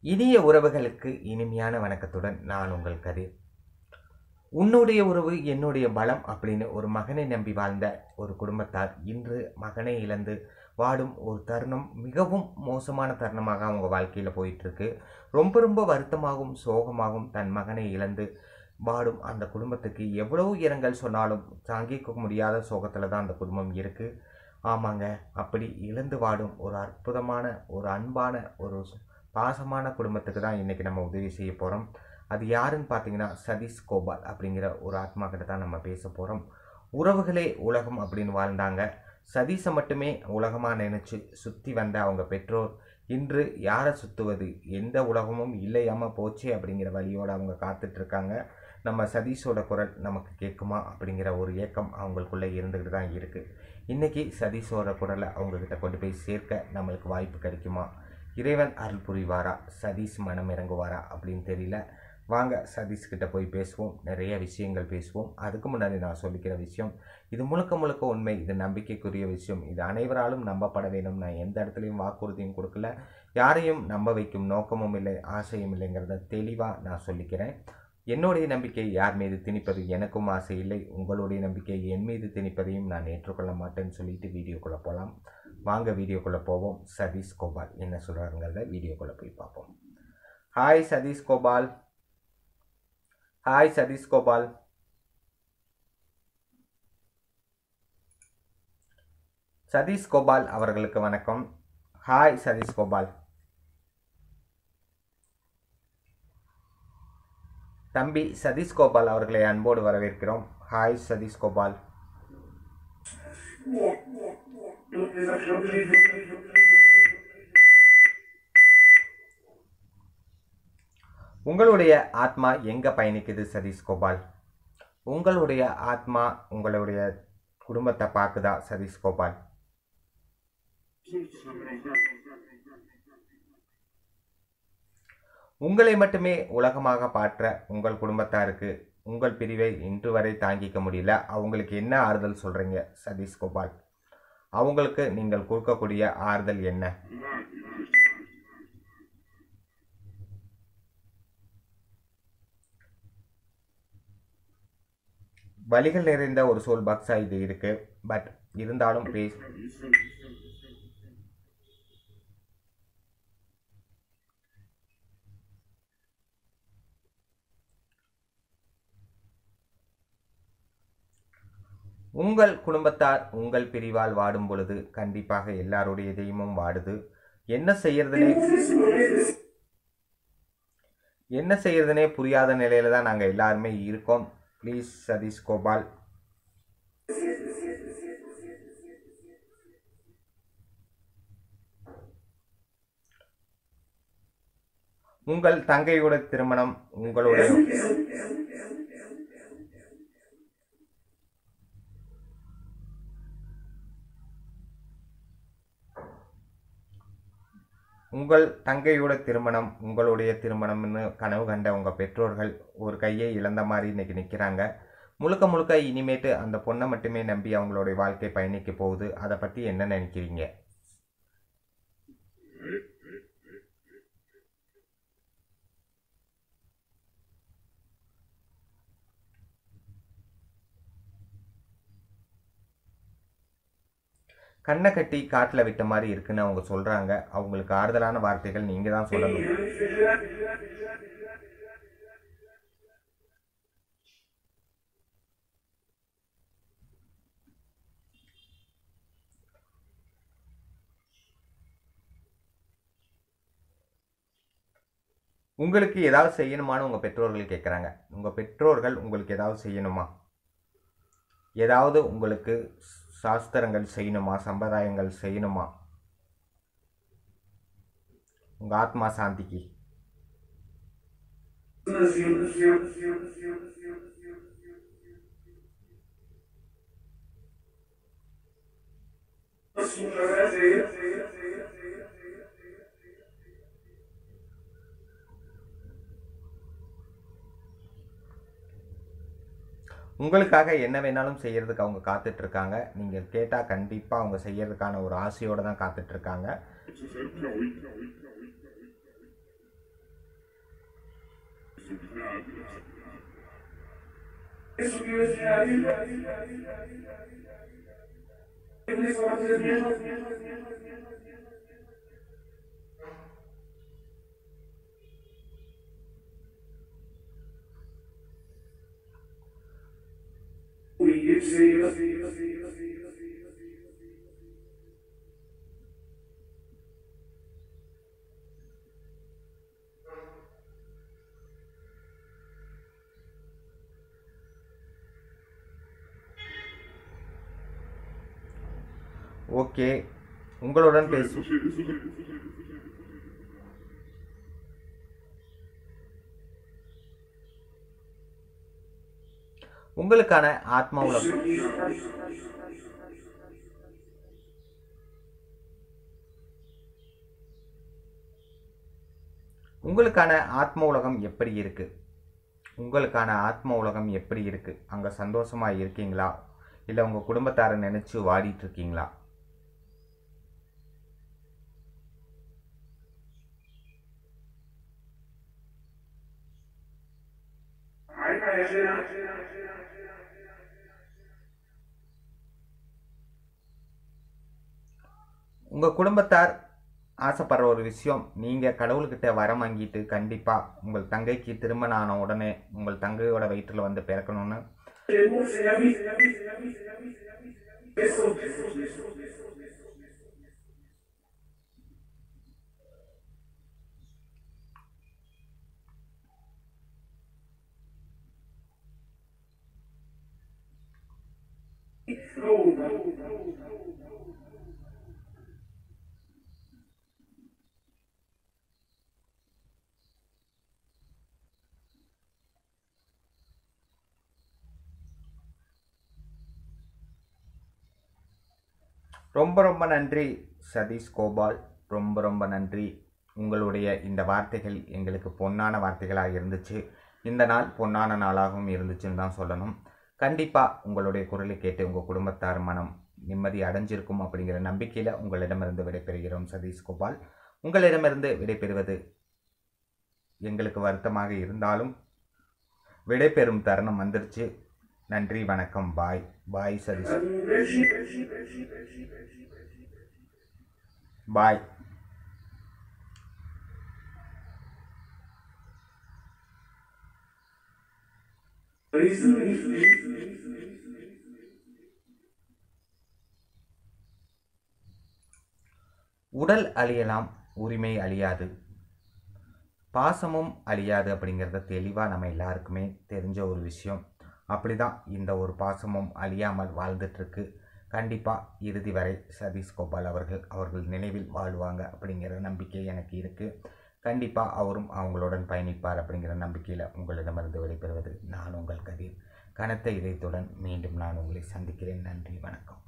இனிய உறவுகளுக்கு இனிமையான வணக்கத்துடன் நான் உங்கள் கதிர் உன்னுடைய உறவு என்னுடைய பலம் அப்படின்னு ஒரு மகனை நம்பி வாழ்ந்த ஒரு குடும்பத்தார் இன்று மகனை இழந்து வாடும் ஒரு தருணம் மிகவும் மோசமான தருணமாக அவங்க வாழ்க்கையில் போயிட்டுருக்கு ரொம்ப ரொம்ப வருத்தமாகவும் சோகமாகவும் தன் மகனை இழந்து வாடும் அந்த குடும்பத்துக்கு எவ்வளவு இரங்கல் சொன்னாலும் தாங்கிக்க முடியாத சோகத்தில் தான் அந்த குடும்பம் இருக்குது ஆமாங்க அப்படி இழந்து வாடும் ஒரு அற்புதமான ஒரு அன்பான ஒரு பாசமான குடும்பத்துக்கு தான் இன்றைக்கி நம்ம உதவி செய்ய போகிறோம் அது யாருன்னு பார்த்தீங்கன்னா சதீஷ் கோபால் அப்படிங்கிற ஒரு ஆத்மா கிட்ட தான் நம்ம பேச போகிறோம் உறவுகளே உலகம் அப்படின்னு வாழ்ந்தாங்க சதீஷை மட்டுமே உலகமாக நினச்சி சுற்றி வந்த அவங்க பெற்றோர் இன்று யாரை சுற்றுவது எந்த உலகமும் இல்லையாமல் போச்சு அப்படிங்கிற வழியோடு அவங்க காத்துட்ருக்காங்க நம்ம சதீஷோட குரல் நமக்கு கேட்குமா அப்படிங்கிற ஒரு ஏக்கம் அவங்களுக்குள்ளே இருந்துக்கிட்டு தான் இருக்குது இன்றைக்கி சதீஷோட குரலை அவங்கக்கிட்ட கொண்டு போய் சேர்க்க நம்மளுக்கு வாய்ப்பு கிடைக்குமா இறைவன் அருள் புரிவாரா சதீஷ் மனம் இறங்குவாரா அப்படின்னு தெரியல வாங்க சதீஷ் கிட்ட போய் பேசுவோம் நிறைய விஷயங்கள் பேசுவோம் அதுக்கு முன்னாடி நான் சொல்லிக்கிற விஷயம் இது முழுக்க முழுக்க உண்மை இது நம்பிக்கைக்குரிய விஷயம் இது அனைவராலும் நம்பப்பட வேண்டும் நான் எந்த இடத்துலையும் வாக்குறுதியும் கொடுக்கல யாரையும் நம்ப வைக்கும் நோக்கமும் இல்லை ஆசையும் இல்லைங்கிறத தெளிவாக நான் சொல்லிக்கிறேன் என்னுடைய நம்பிக்கை யார் மீது திணிப்பது எனக்கும் ஆசை இல்லை உங்களுடைய நம்பிக்கை என் மீது திணிப்பதையும் நான் ஏற்றுக்கொள்ள மாட்டேன்னு சொல்லிட்டு வீடியோக்குள்ளே போகலாம் வாங்க வீடியோக்குள்ளே போவோம் சதீஷ் கோபால் என்ன சொல்கிறாருங்கிறத வீடியோக்குள்ளே போய் பார்ப்போம் ஹாய் சதீஷ் கோபால் ஹாய் சதீஷ் கோபால் சதீஷ் கோபால் அவர்களுக்கு வணக்கம் ஹாய் சதீஷ் கோபால் தம்பி சதீஷ் கோபால் அவர்களை அன்போடு வரவேற்கிறோம் ஹாய் சதீஷ் கோபால் உங்களுடைய ஆத்மா எங்க பயணிக்குது சதீஷ் கோபால் உங்களுடைய ஆத்மா உங்களுடைய குடும்பத்தை பார்க்குதா சதீஷ் கோபால் உங்களை மட்டுமே உலகமாக பாற்ற உங்கள் குடும்பத்தாருக்கு உங்கள் பிரிவை இன்று வரை தாங்கிக்க முடியல அவங்களுக்கு என்ன ஆறுதல் சொல்றீங்க சதீஷ் கோபால் அவங்களுக்கு நீங்கள் கொடுக்கக்கூடிய ஆறுதல் என்ன வலிகள் நிறைந்த ஒரு சோல் பாக்ஸா இது இருக்கு பட் இருந்தாலும் பேஸ் உங்கள் குடும்பத்தார் உங்கள் பிரிவால் வாடும் பொழுது கண்டிப்பாக எல்லாருடைய இதயமும் வாடுது என்ன செய்யறதுனே என்ன செய்யறதுனே புரியாத நிலையில தான் நாங்கள் எல்லாருமே இருக்கோம் ப்ளீஸ் சதீஷ் கோபால் உங்கள் தங்கையோட திருமணம் உங்களுடைய உங்கள் தங்கையோட திருமணம் உங்களுடைய திருமணம்னு கனவு கண்ட உங்கள் பெற்றோர்கள் ஒரு கையை இழந்த மாதிரி இன்னைக்கு நிற்கிறாங்க முழுக்க முழுக்க இனிமேட்டு அந்த பொண்ணை மட்டுமே நம்பி அவங்களுடைய வாழ்க்கை பயணிக்க போகுது அதை பற்றி என்ன நினைக்கிறீங்க கண்ணை கட்டி காட்டில் விட்ட மாதிரி இருக்குன்னு அவங்க சொல்கிறாங்க அவங்களுக்கு ஆறுதலான வார்த்தைகள் நீங்கள் தான் சொல்லணும் உங்களுக்கு ஏதாவது செய்யணுமான்னு உங்கள் பெற்றோர்கள் கேட்குறாங்க உங்கள் பெற்றோர்கள் உங்களுக்கு ஏதாவது செய்யணுமா ஏதாவது உங்களுக்கு சாஸ்திரங்கள் செய்யணுமா சம்பிரதாயங்கள் செய்யணுமா உங்க ஆத்மா சாந்திக்கு உங்களுக்காக என்ன வேணாலும் செய்யறதுக்கு அவங்க காத்துட்டு இருக்காங்க நீங்க கேட்டா கண்டிப்பா அவங்க செய்யறதுக்கான ஒரு ஆசையோட தான் காத்துட்டு இருக்காங்க ஓகே உங்களுடன் பேசும் உங்களுக்கான ஆத்ம உலகம் உங்களுக்கான ஆத்ம உலகம் எப்படி இருக்கு உங்களுக்கான ஆத்ம உலகம் எப்படி இருக்கு அங்க சந்தோஷமா இருக்கீங்களா இல்ல உங்க குடும்பத்தாரை நினைச்சு வாடிட்டு இருக்கீங்களா உங்க குடும்பத்தார் ஆசைப்படுற ஒரு விஷயம் நீங்க கடவுள்கிட்ட வரம் வாங்கிட்டு கண்டிப்பா உங்கள் தங்கைக்கு திருமணம் ஆன உடனே உங்கள் தங்கையோட வயிற்றுல வந்து பிறக்கணும்னு ரொம்ப ரொம்ப நன்றி சதீஷ் கோபால் ரொம்ப ரொம்ப நன்றி உங்களுடைய இந்த வார்த்தைகள் எங்களுக்கு பொன்னான வார்த்தைகளாக இருந்துச்சு இந்த நாள் பொன்னான நாளாகவும் இருந்துச்சுன்னு தான் சொல்லணும் கண்டிப்பாக உங்களுடைய குரலை கேட்டு உங்கள் குடும்பத்தார் மனம் நிம்மதி அடைஞ்சிருக்கும் அப்படிங்கிற நம்பிக்கையில் உங்களிடமிருந்து விடைபெறுகிறோம் சதீஷ் கோபால் உங்களிடமிருந்து விடைபெறுவது எங்களுக்கு வருத்தமாக இருந்தாலும் விடைபெறும் தருணம் வந்துருச்சு நன்றி வணக்கம் பாய் பாய் சதீஷ் பாய் உடல் அழியலாம் உரிமை அழியாது பாசமும் அழியாது அப்படிங்கிறத தெளிவாக நம்ம எல்லாருக்குமே தெரிஞ்ச ஒரு விஷயம் அப்படிதான் இந்த ஒரு பாசமும் அழியாமல் வாழ்ந்துட்டுருக்கு கண்டிப்பாக இறுதி வரை சதீஷ் கோபால் அவர்கள் அவர்கள் நினைவில் வாழ்வாங்க அப்படிங்கிற நம்பிக்கை எனக்கு இருக்குது கண்டிப்பாக அவரும் அவங்களுடன் பயணிப்பார் அப்படிங்கிற நம்பிக்கையில் உங்களிடமிருந்து விடைபெறுவது நான் உங்கள் கதிர் கனத்த இதயத்துடன் மீண்டும் நான் உங்களை சந்திக்கிறேன் நன்றி வணக்கம்